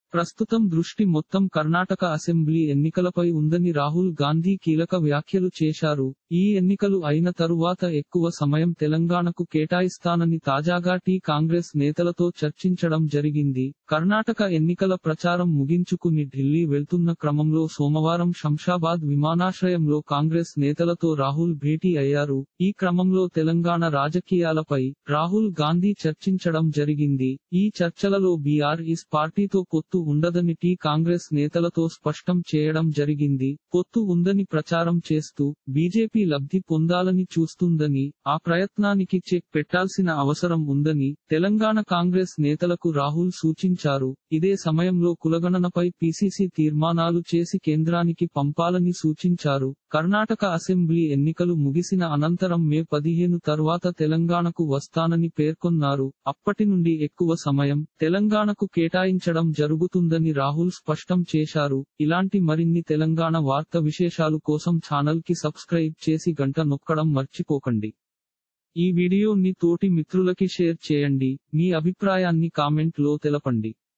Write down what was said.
ప్రస్తుతం దృష్టి మొత్తం కర్ణాటక అసెంబ్లీ ఎన్నికలపై ఉందని రాహుల్ గాంధీ కీలక వ్యాఖ్యలు చేశారు ఈ ఎన్నికలు అయిన తరువాత ఎక్కువ సమయం తెలంగాణకు కేటాయిస్తానని తాజాగా టీ కాంగ్రెస్ నేతలతో చర్చించడం జరిగింది కర్ణాటక ఎన్నికల ప్రచారం ముగించుకుని ఢిల్లీ వెళ్తున్న క్రమంలో సోమవారం శంషాబాద్ విమానాశ్రయంలో కాంగ్రెస్ నేతలతో రాహుల్ భేటీ అయ్యారు ఈ క్రమంలో తెలంగాణ రాజకీయాలపై రాహుల్ గాంధీ చర్చించడం జరిగింది ఈ చర్చలలో బీఆర్ఎస్ పార్టీతో పొత్తు ఉండదని టీ కాంగ్రెస్ నేతలతో స్పష్టం చేయడం జరిగింది పొత్తు ఉందని ప్రచారం చేస్తూ బీజేపీ లబ్ధి పొందాలని చూస్తుందని ఆ ప్రయత్నానికి చెక్ పెట్టాల్సిన అవసరం ఉందని తెలంగాణ కాంగ్రెస్ నేతలకు రాహుల్ సూచించారు ఇదే సమయంలో కులగణనపై పీసీసీ తీర్మానాలు చేసి కేంద్రానికి పంపాలని సూచించారు కర్ణాటక అసెంబ్లీ ఎన్నికలు ముగిసిన అనంతరం మే పదిహేను తర్వాత తెలంగాణకు వస్తానని పేర్కొన్నారు అప్పటి నుండి ఎక్కువ సమయం తెలంగాణకు కేటాయించడం జరుగుతుందని రాహుల్ స్పష్టం చేశారు ఇలాంటి మరిన్ని తెలంగాణ వార్త విశేషాలు కోసం ఛానల్ కి సబ్స్క్రైబ్ చేసి గంట నొక్కడం మర్చిపోకండి ఈ వీడియోని తోటి మిత్రులకి షేర్ చేయండి మీ అభిప్రాయాన్ని కామెంట్ లో తెలపండి